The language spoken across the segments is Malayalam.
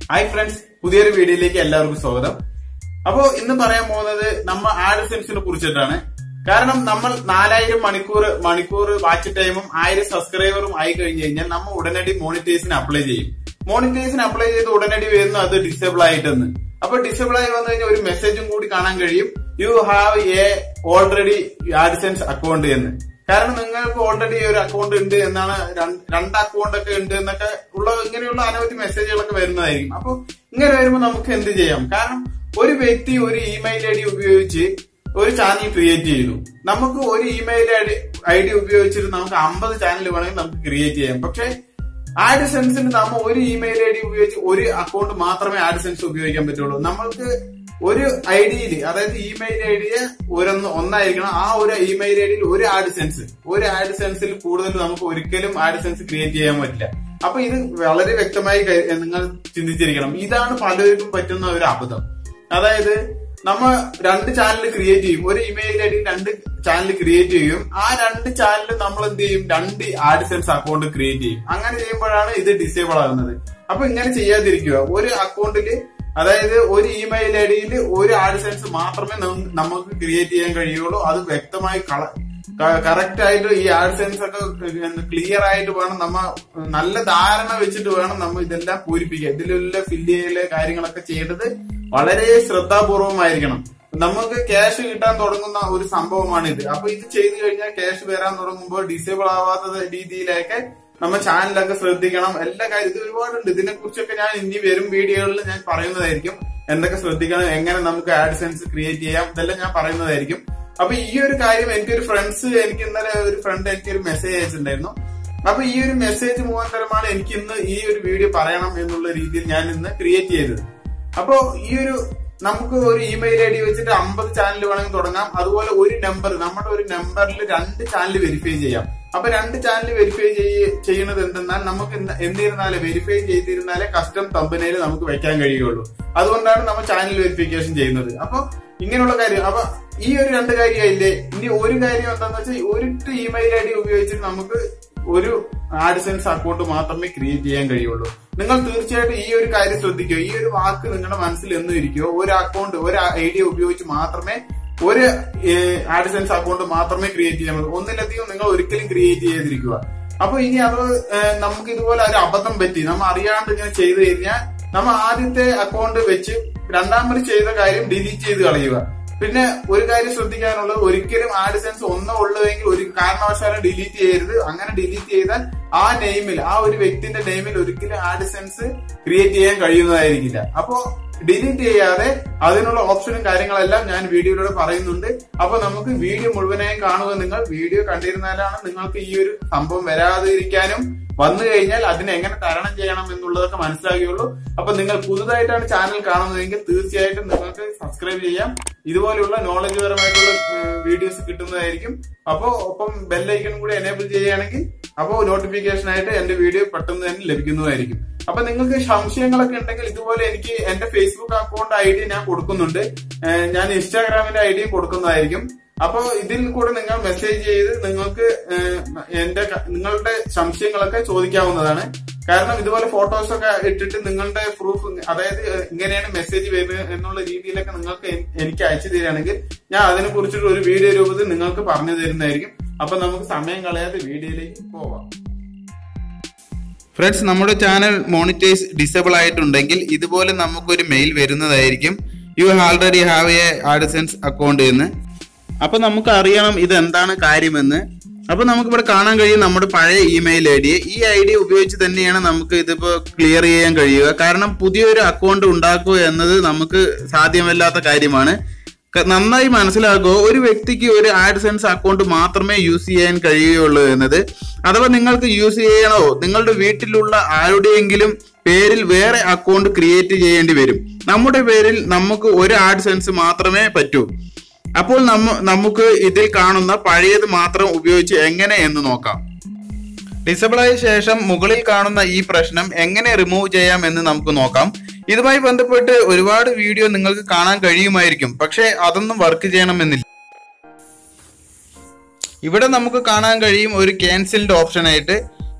ഹായ് ഫ്രണ്ട്സ് പുതിയൊരു വീഡിയോയിലേക്ക് എല്ലാവർക്കും സ്വാഗതം അപ്പോ ഇന്ന് പറയാൻ പോകുന്നത് നമ്മൾ ആഡ്സെൻസിനെ കുറിച്ചിട്ടാണ് കാരണം നമ്മൾ നാലായിരം മണിക്കൂർ മണിക്കൂർ വാച്ച് ടൈമും ആയിരം സബ്സ്ക്രൈബറും ആയി കഴിഞ്ഞു കഴിഞ്ഞാൽ നമ്മൾ ഉടനടി മോണിറ്റൈസിന് അപ്ലൈ ചെയ്യും മോണിറ്റൈസിന് അപ്ലൈ ചെയ്ത് ഉടനടി വരുന്നു അത് ഡിസേബിൾ ആയിട്ടെന്ന് അപ്പൊ ഡിസേബിൾ ആയി വന്നു കഴിഞ്ഞാൽ ഒരു മെസ്സേജും കൂടി കാണാൻ കഴിയും you have a already AdSense account എന്ന് കാരണം നിങ്ങൾക്ക് ഓൾറെഡി ഒരു അക്കൗണ്ട് ഉണ്ട് എന്നാണ് രണ്ട് രണ്ട് അക്കൗണ്ട് ഒക്കെ ഉണ്ട് എന്നൊക്കെ ഉള്ള ഇങ്ങനെയുള്ള അനവധി മെസ്സേജുകളൊക്കെ വരുന്നതായിരിക്കും അപ്പൊ ഇങ്ങനെ വരുമ്പോൾ നമുക്ക് എന്ത് ചെയ്യാം കാരണം ഒരു വ്യക്തി ഒരു ഇമെയിൽ ഐ ഡി ഉപയോഗിച്ച് ഒരു ചാനൽ ക്രിയേറ്റ് ചെയ്തു നമുക്ക് ഒരു ഇമെയിൽ ഐ ഡി ഉപയോഗിച്ചിട്ട് നമുക്ക് അമ്പത് ചാനൽ വേണമെങ്കിൽ നമുക്ക് ക്രിയേറ്റ് ചെയ്യാം പക്ഷെ ആഡ്സെൻസിന് നമ്മൾ ഒരു ഇമെയിൽ ഐ ഡി ഉപയോഗിച്ച് ഒരു അക്കൗണ്ട് മാത്രമേ ആഡ്സെൻസ് ഉപയോഗിക്കാൻ പറ്റുള്ളൂ നമ്മൾക്ക് ഒരു ഐ ഡിയിൽ അതായത് ഇമെയിൽ ഐ ഡി ഒരൊന്ന് ഒന്നായിരിക്കണം ആ ഒരു ഇമെയിൽ ഐ ഡിയിൽ ഒരു ആഡ്സെൻസ് ഒരു ആഡ്സെൻസിൽ കൂടുതൽ നമുക്ക് ഒരിക്കലും ആഡ്സെൻസ് ക്രിയേറ്റ് ചെയ്യാൻ പറ്റില്ല അപ്പൊ ഇത് വളരെ വ്യക്തമായി ക- നിങ്ങൾ ചിന്തിച്ചിരിക്കണം ഇതാണ് പലർക്കും പറ്റുന്ന ഒരു അബദ്ധം അതായത് നമ്മ രണ്ട് ചാനൽ ക്രിയേറ്റ് ചെയ്യും ഒരു ഇമെയിൽ ഐ ഡി രണ്ട് ചാനൽ ക്രിയേറ്റ് ചെയ്യും ആ രണ്ട് ചാനൽ നമ്മൾ എന്ത് ചെയ്യും രണ്ട് ആഡ്സെൻസ് അക്കൗണ്ട് ക്രിയേറ്റ് ചെയ്യും അങ്ങനെ ചെയ്യുമ്പോഴാണ് ഇത് ഡിസേബിൾ ആകുന്നത് അപ്പൊ ഇങ്ങനെ ചെയ്യാതിരിക്കുക ഒരു അക്കൗണ്ടില് അതായത് ഒരു ഇമെയിൽ ഐ ഡിയിൽ ഒരു ആഡ്സെൻസ് മാത്രമേ നം- നമുക്ക് ക്രിയേറ്റ് ചെയ്യാൻ കഴിയുള്ളൂ അത് വ്യക്തമായി കറക്റ്റ് ആയിട്ട് ഈ ആഡ്സെൻസ് ഒക്കെ ക്ലിയർ ആയിട്ട് വേണം നമ്മ നല്ല ധാരണ വെച്ചിട്ട് വേണം നമ്മൾ ഇതെല്ലാം പൂരിപ്പിക്കുക ഇതിലുള്ള ഫില്ല് ചെയ്യല് കാര്യങ്ങളൊക്കെ ചെയ്യേണ്ടത് വളരെ ശ്രദ്ധാപൂർവമായിരിക്കണം നമുക്ക് ക്യാഷ് കിട്ടാൻ തുടങ്ങുന്ന ഒരു സംഭവമാണ് ഇത് അപ്പൊ ഇത് ചെയ്തു കഴിഞ്ഞാൽ ക്യാഷ് വരാൻ തുടങ്ങുമ്പോൾ ഡിസേബിൾ ആവാത്ത രീതിയിലൊക്കെ നമ്മൾ ചാനലൊക്കെ ശ്രദ്ധിക്കണം എല്ലാ കാര്യം ഇത് ഒരുപാടുണ്ട് ഇതിനെ കുറിച്ചൊക്കെ ഞാൻ ഇനി വരും വീഡിയോകളിൽ ഞാൻ പറയുന്നതായിരിക്കും എന്തൊക്കെ ശ്രദ്ധിക്കണം എങ്ങനെ നമുക്ക് ആഡ്സെൻസ് ക്രിയേറ്റ് ചെയ്യാം ഇതെല്ലാം ഞാൻ പറയുന്നതായിരിക്കും അപ്പൊ ഈ ഒരു കാര്യം എനിക്കൊരു ഫ്രണ്ട്സ് എനിക്ക് ഇന്നലെ ഒരു ഫ്രണ്ട് എനിക്ക് ഒരു മെസ്സേജ് അയച്ചിട്ടുണ്ടായിരുന്നു അപ്പൊ ഈ ഒരു മെസ്സേജ് മുഖാന്തരമാണ് എനിക്ക് ഇന്ന് ഈ ഒരു വീഡിയോ പറയണം എന്നുള്ള രീതിയിൽ ഞാൻ ഇന്ന് ക്രിയേറ്റ് ചെയ്തത് അപ്പോ ഈ ഒരു നമുക്ക് ഒരു ഇമെയിൽ ഐ ഡി വെച്ചിട്ട് അമ്പത് ചാനൽ വേണമെങ്കിൽ തുടങ്ങാം അതുപോലെ ഒരു നമ്പർ നമ്മുടെ ഒരു നമ്പറിൽ രണ്ട് ചാനൽ വെരിഫൈ ചെയ്യാം അപ്പൊ രണ്ട് ചാനൽ വെരിഫൈ ചെയ്യുന്നത് എന്തെന്നാൽ നമുക്ക് എന്ത- എന്നിരുന്നാലേ വെരിഫൈ ചെയ്തിരുന്നാലേ കസ്റ്റം തമ്പനയിൽ നമുക്ക് വെക്കാൻ കഴിയുള്ളൂ അതുകൊണ്ടാണ് നമ്മൾ ചാനൽ വെരിഫിക്കേഷൻ ചെയ്യുന്നത് അപ്പൊ ഇങ്ങനെയുള്ള കാര്യം അപ്പൊ ഈ ഒരു രണ്ട് കാര്യമായില്ലേ ഇനി ഒരു കാര്യം എന്താന്ന് വെച്ചാൽ ഒരു ഇമെയിൽ ഐ ഡി ഉപയോഗിച്ചിട്ട് നമുക്ക് ഒരു ആഡ്സെൻസ് അക്കൗണ്ട് മാത്രമേ ക്രിയേറ്റ് ചെയ്യാൻ കഴിയുള്ളൂ നിങ്ങൾ തീർച്ചയായിട്ടും ഈ ഒരു കാര്യം ശ്രദ്ധിക്കുക ഈ ഒരു വാക്ക് നിങ്ങളുടെ മനസ്സിൽ എന്നും ഇരിക്കുക ഒരു അക്കൗണ്ട് ഒരു ഐ ഡി ഉപയോഗിച്ച് മാത്രമേ ഒരു ആഡ്സെൻസ് അക്കൗണ്ട് മാത്രമേ ക്രിയേറ്റ് ചെയ്യാൻ പറ്റൂ ഒന്നിലധികം നിങ്ങൾ ഒരിക്കലും ക്രിയേറ്റ് ചെയ്തിരിക്കുക അപ്പൊ ഇനി അത് ഏഹ്, നമുക്ക് ഇതുപോലെ ഒരു അബദ്ധം പറ്റി നമ്മൾ അറിയാണ്ട് ഇങ്ങനെ ചെയ്തു കഴിഞ്ഞാൽ നമ്മൾ ആദ്യത്തെ അക്കൗണ്ട് വെച്ച് രണ്ടാമത് ചെയ്ത കാര്യം ഡിലീറ്റ് ചെയ്ത് കളയുക പിന്നെ ഒരു കാര്യം ശ്രദ്ധിക്കാനുള്ളത് ഒരിക്കലും ആഡ്സെൻസ് ഒന്നോ ഉള്ളുവെങ്കിൽ ഒരു കാരണവശാലും ഡിലീറ്റ് ചെയ്യരുത് അങ്ങനെ ഡിലീറ്റ് ചെയ്താൽ ആ നെയിമിൽ ആ ഒരു വ്യക്തിന്റെ നെയിമിൽ ഒരിക്കലും ആഡ്സെൻസ് ക്രിയേറ്റ് ചെയ്യാൻ കഴിയുന്നതായിരിക്കില്ല അപ്പോ ഡിലീറ്റ് ചെയ്യാതെ അതിനുള്ള ഓപ്ഷനും കാര്യങ്ങളെല്ലാം ഞാൻ വീഡിയോയിലൂടെ പറയുന്നുണ്ട് അപ്പൊ നമുക്ക് വീഡിയോ മുഴുവനായും കാണുക നിങ്ങൾ വീഡിയോ കണ്ടിരുന്നാലാണ് നിങ്ങൾക്ക് ഈ ഒരു സംഭവം വരാതിരിക്കാനും വന്നു കഴിഞ്ഞാൽ അതിനെ എങ്ങനെ തരണം ചെയ്യണം എന്നുള്ളതൊക്കെ മനസ്സിലാകുകയുള്ളൂ അപ്പൊ നിങ്ങൾ പുതുതായിട്ടാണ് ചാനൽ കാണുന്നതെങ്കിൽ തീർച്ചയായിട്ടും നിങ്ങൾക്ക് സബ്സ്ക്രൈബ് ചെയ്യാം ഇതുപോലെയുള്ള നോളജ് പരമായിട്ടുള്ള വീഡിയോസ് കിട്ടുന്നതായിരിക്കും അപ്പോ ഒപ്പം ബെല്ലൈക്കൺ കൂടി എനേബിൾ ചെയ്യുകയാണെങ്കിൽ അപ്പോൾ നോട്ടിഫിക്കേഷൻ ആയിട്ട് എന്റെ വീഡിയോ പെട്ടെന്ന് തന്നെ ലഭിക്കുന്നതായിരിക്കും അപ്പൊ നിങ്ങൾക്ക് സംശയങ്ങളൊക്കെ ഉണ്ടെങ്കിൽ ഇതുപോലെ എനിക്ക് എന്റെ ഫേസ്ബുക്ക് അക്കൗണ്ട് ഐ ഡി ഞാൻ കൊടുക്കുന്നുണ്ട് ഏഹ് ഞാൻ ഇൻസ്റ്റാഗ്രാമിന്റെ ഐ ഡിയും കൊടുക്കുന്നതായിരിക്കും അപ്പൊ ഇതിൽ കൂടെ നിങ്ങൾ മെസ്സേജ് ചെയ്ത് നിങ്ങൾക്ക് ഏഹ്, എന്റെ ക- നിങ്ങളുടെ സംശയങ്ങളൊക്കെ ചോദിക്കാവുന്നതാണ് കാരണം ഇതുപോലെ ഫോട്ടോസ് ഒക്കെ ഇട്ടിട്ട് നിങ്ങളുടെ പ്രൂഫ് അതായത് ഇങ്ങനെയാണ് മെസ്സേജ് വരുന്നത് എന്നുള്ള രീതിയിലൊക്കെ നിങ്ങൾക്ക് എൻ- എനിക്ക് അയച്ചു തരികയാണെങ്കിൽ ഞാൻ അതിനെ കുറിച്ചിട്ട് ഒരു വീഡിയോ രൂപത്തിൽ നിങ്ങൾക്ക് പറഞ്ഞു തരുന്നതായിരിക്കും അപ്പൊ നമുക്ക് സമയം കളയാതെ വീഡിയോയിലേക്ക് പോവാം ഫ്രണ്ട്സ് നമ്മുടെ ചാനൽ മോണിറ്റൈസ് ഡിസേബിൾ ആയിട്ടുണ്ടെങ്കിൽ ഇതുപോലെ നമുക്കൊരു മെയിൽ വരുന്നതായിരിക്കും you already have a AdSense account എന്ന് അപ്പൊ നമുക്ക് അറിയണം ഇത് എന്താണ് കാര്യമെന്ന് അപ്പൊ നമുക്കിവിടെ കാണാൻ കഴിയും നമ്മുടെ പഴയ ഇമെയിൽ ഐ ഡി ഈ ഐ ഡി ഉപയോഗിച്ച് തന്നെയാണ് നമുക്ക് ഇതിപ്പോ ക്ലിയർ ചെയ്യാൻ കഴിയുക കാരണം പുതിയൊരു അക്കൗണ്ട് ഉണ്ടാക്കുക എന്നത് നമുക്ക് സാധ്യമല്ലാത്ത കാര്യമാണ് ക- നന്നായി മനസ്സിലാക്കുക ഒരു വ്യക്തിക്ക് ഒരു ആഡ്സെൻസ് അക്കൗണ്ട് മാത്രമേ യൂസ് ചെയ്യാൻ കഴിയുകയുള്ളൂ എന്നത് അഥവാ നിങ്ങൾക്ക് യൂസ് ചെയ്യണോ നിങ്ങളുടെ വീട്ടിലുള്ള ആരുടെയെങ്കിലും പേരിൽ വേറെ അക്കൗണ്ട് ക്രിയേറ്റ് ചെയ്യേണ്ടി വരും നമ്മുടെ പേരിൽ നമുക്ക് ഒരു ആഡ്സെൻസ് മാത്രമേ പറ്റൂ അപ്പോൾ നമ്മ നമുക്ക് ഇതിൽ കാണുന്ന പഴയത് മാത്രം ഉപയോഗിച്ച് എങ്ങനെ എന്ന് നോക്കാം ഡിസബിൾ ആയ ശേഷം മുകളിൽ കാണുന്ന ഈ പ്രശ്നം എങ്ങനെ റിമൂവ് ചെയ്യാം എന്ന് നമുക്ക് നോക്കാം ഇതുമായി ബന്ധപ്പെട്ട് ഒരുപാട് വീഡിയോ നിങ്ങൾക്ക് കാണാൻ കഴിയുമായിരിക്കും പക്ഷേ അതൊന്നും വർക്ക് ചെയ്യണമെന്നില്ല ഇവിടെ നമുക്ക് കാണാൻ കഴിയും ഒരു ക്യാൻസൽഡ് ഓപ്ഷൻ ആയിട്ട്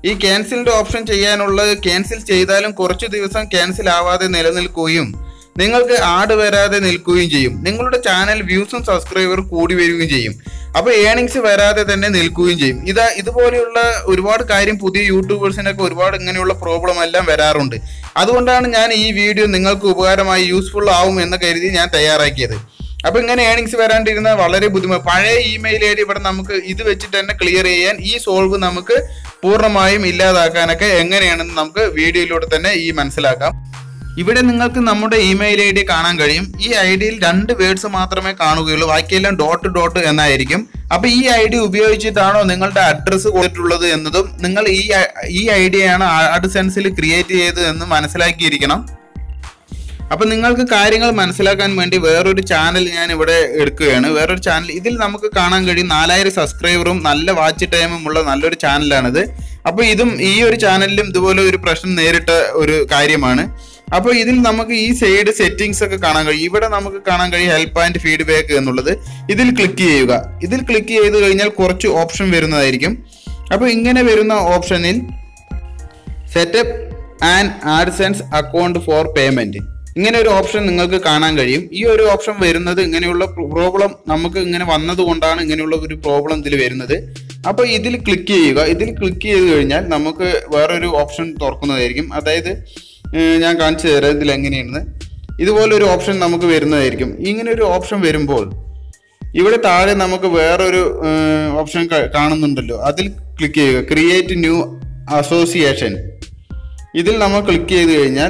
ഈ ക്യാൻസലിന്റെ ഓപ്ഷൻ ചെയ്യാനുള്ളത് ക്യാൻസൽ ചെയ്താലും കുറച്ചു ദിവസം ക്യാൻസൽ ആവാതെ നിലനിൽക്കുകയും നിങ്ങൾക്ക് ആഡ് വരാതെ നിൽക്കുകയും ചെയ്യും നിങ്ങളുടെ ചാനൽ വ്യൂസും സബ്സ്ക്രൈബറും കൂടി വരികയും ചെയ്യും അപ്പൊ ഏണിങ്സ് വരാതെ തന്നെ നിൽക്കുകയും ചെയ്യും ഇതാ ഇതുപോലെയുള്ള ഒരുപാട് കാര്യം പുതിയ യൂട്യൂബേഴ്സിനൊക്കെ ഒരുപാട് ഇങ്ങനെയുള്ള പ്രോബ്ലം എല്ലാം വരാറുണ്ട് അതുകൊണ്ടാണ് ഞാൻ ഈ വീഡിയോ നിങ്ങൾക്ക് ഉപകാരമായി യൂസ്ഫുൾ ആവും എന്ന് കരുതി ഞാൻ തയ്യാറാക്കിയത് അപ്പൊ ഇങ്ങനെ ഏണിങ്സ് വരാണ്ടിരുന്ന വളരെ ബുദ്ധിമുട്ട് പഴയ ഇമെയിൽ ഐ ഡി ഇവിടെ നമുക്ക് ഇത് വെച്ചിട്ട് തന്നെ ക്ലിയർ ചെയ്യാൻ ഈ സോൾവ് നമുക്ക് പൂർണ്ണമായും ഇല്ലാതാക്കാനൊക്കെ എങ്ങനെയാണെന്ന് നമുക്ക് വീഡിയോയിലൂടെ തന്നെ ഈ മനസ്സിലാക്കാം ഇവിടെ നിങ്ങൾക്ക് നമ്മുടെ ഇമെയിൽ ഐ ഡി കാണാൻ കഴിയും ഈ ഐ ഡിയിൽ രണ്ട് വേർഡ്സ് മാത്രമേ കാണുകയുള്ളൂ ബാക്കിയെല്ലാം ഡോട്ട് ഡോട്ട് എന്നായിരിക്കും അപ്പൊ ഈ ഐ ഡി ഉപയോഗിച്ചിട്ടാണോ നിങ്ങളുടെ അഡ്രസ്സ് കൊടുത്തിട്ടുള്ളത് എന്നതും നിങ്ങൾ ഈ ഈ ഐ ഡിയാണ് ആഡ്സെൻസിൽ ക്രിയേറ്റ് ചെയ്തത് എന്ന് മനസ്സിലാക്കിയിരിക്കണം അപ്പൊ നിങ്ങൾക്ക് കാര്യങ്ങൾ മനസ്സിലാക്കാൻ വേണ്ടി വേറൊരു ചാനൽ ഞാൻ ഇവിടെ എടുക്കുകയാണ് വേറൊരു ചാനൽ ഇതിൽ നമുക്ക് കാണാൻ കഴിയും നാലായിരം സബ്സ്ക്രൈബറും നല്ല വാച്ച് ടൈമും ഉള്ള നല്ലൊരു ചാനലാണിത് അപ്പൊ ഇതും ഈ ഒരു ചാനലിലും ഇതുപോലെ ഒരു പ്രശ്നം നേരിട്ട ഒരു കാര്യമാണ് അപ്പോൾ ഇതിൽ നമുക്ക് ഈ സൈഡ് സെറ്റിംഗ്സ് ഒക്കെ കാണാൻ കഴിയും ഇവിടെ നമുക്ക് കാണാൻ കഴിയും ഹെൽപ്പ് ആൻഡ് ഫീഡ്ബാക്ക് എന്നുള്ളത് ഇതിൽ ക്ലിക്ക് ചെയ്യുക ഇതിൽ ക്ലിക്ക് ചെയ്ത് കഴിഞ്ഞാൽ കുറച്ച് ഓപ്ഷൻ വരുന്നതായിരിക്കും അപ്പോൾ ഇങ്ങനെ വരുന്ന ഓപ്ഷനിൽ setup and AdSense account for payment ഇങ്ങനെ ഒരു ഓപ്ഷൻ നിങ്ങൾക്ക് കാണാൻ കഴിയും ഈ ഒരു ഓപ്ഷൻ വരുന്നത് ഇങ്ങനെയുള്ള പ്രോബ്ലം നമുക്ക് ഇങ്ങനെ വന്നത് കൊണ്ടാണ് ഇങ്ങനെയുള്ള ഒരു പ്രോബ്ലം ഇതിൽ വരുന്നത് അപ്പോൾ ഇതിൽ ക്ലിക്ക് ചെയ്യുക ഇതിൽ ക്ലിക്ക് ചെയ്ത് കഴിഞ്ഞാൽ നമുക്ക് വേറൊരു ഓപ്ഷൻ തുറക്കുന്നതായിരിക്കും അതായത് ഏഹ് ഞാൻ കാണിച്ചു തരാം ഇതിൽ എങ്ങനെയാണെന്ന് ഇതുപോലെ ഒരു ഓപ്ഷൻ നമുക്ക് വരുന്നതായിരിക്കും ഇങ്ങനെ ഒരു ഓപ്ഷൻ വരുമ്പോൾ ഇവിടെ താഴെ നമുക്ക് വേറൊരു ഓപ്ഷൻ കാണുന്നുണ്ടല്ലോ അതിൽ ക്ലിക്ക് ചെയ്യുക ക്രിയേറ്റ് ന്യൂ അസോസിയേഷൻ ഇതിൽ നമ്മൾ ക്ലിക്ക് ചെയ്ത് കഴിഞ്ഞാൽ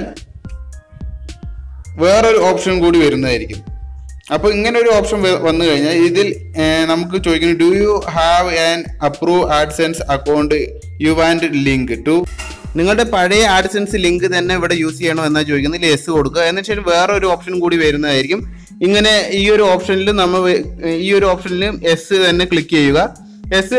വേറൊരു ഓപ്ഷൻ കൂടി വരുന്നതായിരിക്കും അപ്പോൾ ഇങ്ങനെ ഒരു ഓപ്ഷൻ വന്നു കഴിഞ്ഞാൽ ഇതിൽ ഏർ, നമുക്ക് ചോദിക്കുന്നത് do you have an approve AdSense account you and link to നിങ്ങളുടെ പഴയ ആഡ്സെൻസ് ലിങ്ക് തന്നെ ഇവിടെ യൂസ് ചെയ്യണോ എന്നാണ് ചോദിക്കുന്നത് എസ് കൊടുക്കുക എന്നിട്ട് ശേഷം വേറെ ഒരു ഓപ്ഷൻ കൂടി വരുന്നതായിരിക്കും ഇങ്ങനെ ഈ ഒരു ഓപ്ഷനിൽ നമ്മൾ ഈ ഒരു ഓപ്ഷനിൽ എസ് തന്നെ ക്ലിക്ക് ചെയ്യുക എസ്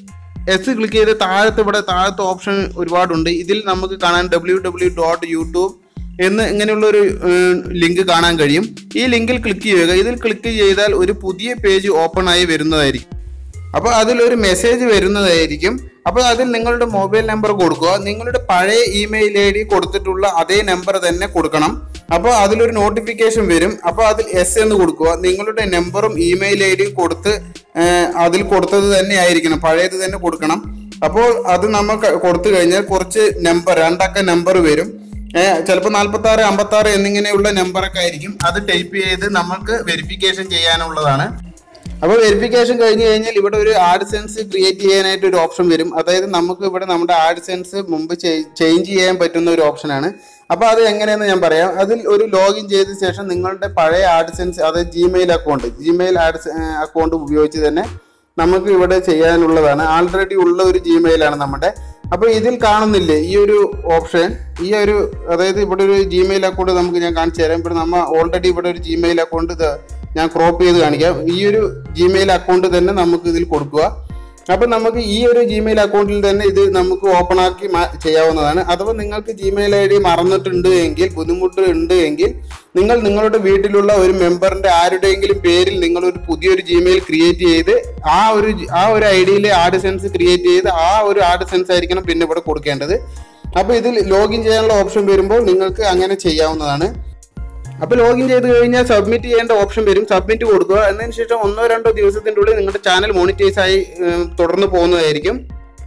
എസ് ക്ലിക്ക് ചെയ്ത് താഴത്തെ ഇവിടെ താഴത്തെ ഓപ്ഷൻ ഒരുപാടുണ്ട് ഇതിൽ നമുക്ക് കാണാൻ ഡബ്ല്യൂ ഡബ്ല്യൂ ഡോട്ട് യൂട്യൂബ് എന്ന് ഇങ്ങനെയുള്ള ഒരു ലിങ്ക് കാണാൻ കഴിയും ഈ ലിങ്കിൽ ക്ലിക്ക് ചെയ്യുക ഇതിൽ ക്ലിക്ക് ചെയ്താൽ ഒരു പുതിയ പേജ് ഓപ്പൺ ആയി വരുന്നതായിരിക്കും അപ്പോൾ അതിലൊരു മെസ്സേജ് വരുന്നതായിരിക്കും അപ്പോൾ അതിൽ നിങ്ങളുടെ മൊബൈൽ നമ്പർ കൊടുക്കുക നിങ്ങളുടെ പഴയ ഇമെയിൽ ഐ ഡി കൊടുത്തിട്ടുള്ള അതേ നമ്പർ തന്നെ കൊടുക്കണം അപ്പോൾ അതിലൊരു നോട്ടിഫിക്കേഷൻ വരും അപ്പോൾ അതിൽ എസ് എന്ന് കൊടുക്കുക നിങ്ങളുടെ നമ്പറും ഇമെയിൽ ഐ ഡിയും കൊടുത്ത് ഏർ, അതിൽ കൊടുത്തത് തന്നെ ആയിരിക്കണം പഴയത് തന്നെ കൊടുക്കണം അപ്പോൾ അത് നമ്മൾ ക- കൊടുത്തു കഴിഞ്ഞാൽ കുറച്ച് നമ്പർ രണ്ടക്ക നമ്പർ വരും ചിലപ്പോൾ നാൽപ്പത്തി ആറ് അമ്പത്തി ആറ് എന്നിങ്ങനെയുള്ള നമ്പറൊക്കെ ആയിരിക്കും അത് ടൈപ്പ് ചെയ്ത് നമുക്ക് വെരിഫിക്കേഷൻ ചെയ്യാനുള്ളതാണ് അപ്പോൾ വെരിഫിക്കേഷൻ കഴിഞ്ഞ് കഴിഞ്ഞാൽ ഇവിടെ ഒരു ആഡ്സെൻസ് ക്രിയേറ്റ് ചെയ്യാനായിട്ട് ഒരു ഓപ്ഷൻ വരും അതായത് നമുക്ക് ഇവിടെ നമ്മുടെ ആഡ്സെൻസ് മുമ്പ് ചേഞ്ച് ചെയ്യാൻ പറ്റുന്ന ഒരു ഓപ്ഷനാണ് അപ്പോൾ അത് എങ്ങനെയെന്ന് ഞാൻ പറയാം അതിൽ ഒരു ലോഗിൻ ചെയ്ത ശേഷം നിങ്ങളുടെ പഴയ ആഡ്സെൻസ് അതായത് Gmail account Gmail ads account ഉപയോഗിച്ച് തന്നെ നമുക്ക് ഇവിടെ ചെയ്യാനുള്ളതാണ് ആൾറെഡി ഉള്ള ഒരു ജിമെയിലാണ് നമ്മുടെ അപ്പോൾ ഇതിൽ കാണുന്നില്ലേ ഈ ഒരു ഓപ്ഷൻ ഈ ഒരു അതായത് ഇവിടെ ഒരു ജിമെയിൽ അക്കൗണ്ട് നമുക്ക് ഞാൻ കാണിച്ചു തരാം ഇവിടെ നമ്മൾ ഓൾറെഡി ഇവിടെ ഒരു ജിമെയിൽ അക്കൗണ്ട് ഞാൻ ക്രോപ്പ് ചെയ്ത് കാണിക്കാം ഈ ഒരു ജിമെയിൽ അക്കൗണ്ട് തന്നെ നമുക്ക് ഇതിൽ കൊടുക്കുക അപ്പം നമുക്ക് ഈ ഒരു ജിമെയിൽ അക്കൗണ്ടിൽ തന്നെ ഇത് നമുക്ക് ഓപ്പൺ ആക്കി മാ- ചെയ്യാവുന്നതാണ് അഥവാ നിങ്ങൾക്ക് ജിമെയിൽ ഐ ഡി മറന്നിട്ടുണ്ട് എങ്കിൽ ബുദ്ധിമുട്ട് ഉണ്ട് എങ്കിൽ നിങ്ങൾ നിങ്ങളുടെ വീട്ടിലുള്ള ഒരു മെമ്പറിന്റെ ആരുടെയെങ്കിലും പേരിൽ നിങ്ങൾ ഒരു പുതിയൊരു ജിമെയിൽ ക്രിയേറ്റ് ചെയ്ത് ആ ഒരു ജി- ആ ഒരു ഐ ഡിയിലെ ആഡ്സെൻസ് ക്രിയേറ്റ് ചെയ്ത് ആ ഒരു ആഡ്സെൻസ് ആയിരിക്കണം പിന്നെ ഇവിടെ കൊടുക്കേണ്ടത് അപ്പോൾ ഇതിൽ ലോഗിൻ ചെയ്യാനുള്ള ഓപ്ഷൻ വരുമ്പോൾ നിങ്ങൾക്ക് അങ്ങനെ ചെയ്യാവുന്നതാണ് അപ്പോൾ ലോഗിൻ ചെയ്ത് കഴിഞ്ഞാൽ സബ്മിറ്റ് ചെയ്യേണ്ട ഓപ്ഷൻ വരും സബ്മിറ്റ് കൊടുക്കുക എന്നതിന് ശേഷം ഒന്നോ രണ്ടോ ദിവസത്തിൻ്റെ ഉള്ളിൽ നിങ്ങളുടെ ചാനൽ മോണിറ്റൈസ് ആയി ഏർ, തുടർന്ന് പോകുന്നതായിരിക്കും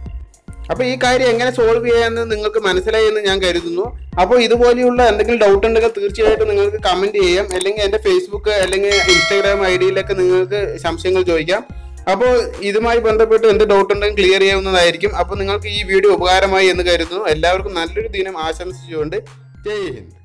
അപ്പോൾ ഈ കാര്യം എങ്ങനെ സോൾവ് ചെയ്യാമെന്ന് നിങ്ങൾക്ക് മനസ്സിലായി എന്ന് ഞാൻ കരുതുന്നു അപ്പോൾ ഇതുപോലെയുള്ള എന്തെങ്കിലും ഡൗട്ട് ഉണ്ടെങ്കിൽ തീർച്ചയായിട്ടും നിങ്ങൾക്ക് കമൻറ്റ് ചെയ്യാം അല്ലെങ്കിൽ എൻ്റെ ഫേസ്ബുക്ക് അല്ലെങ്കിൽ ഇൻസ്റ്റാഗ്രാം ഐ ഡിയിലൊക്കെ നിങ്ങൾക്ക് സംശയങ്ങൾ ചോദിക്കാം അപ്പോൾ ഇതുമായി ബന്ധപ്പെട്ട് എന്ത് ഡൗട്ട് ഉണ്ടെങ്കിൽ ക്ലിയർ ചെയ്യാവുന്നതായിരിക്കും അപ്പോൾ നിങ്ങൾക്ക് ഈ വീഡിയോ ഉപകാരമായി എന്ന് കരുതുന്നു എല്ലാവർക്കും നല്ലൊരു ദിനം ആശംസിച്ചുകൊണ്ട് ജയ് ഹിന്ദ്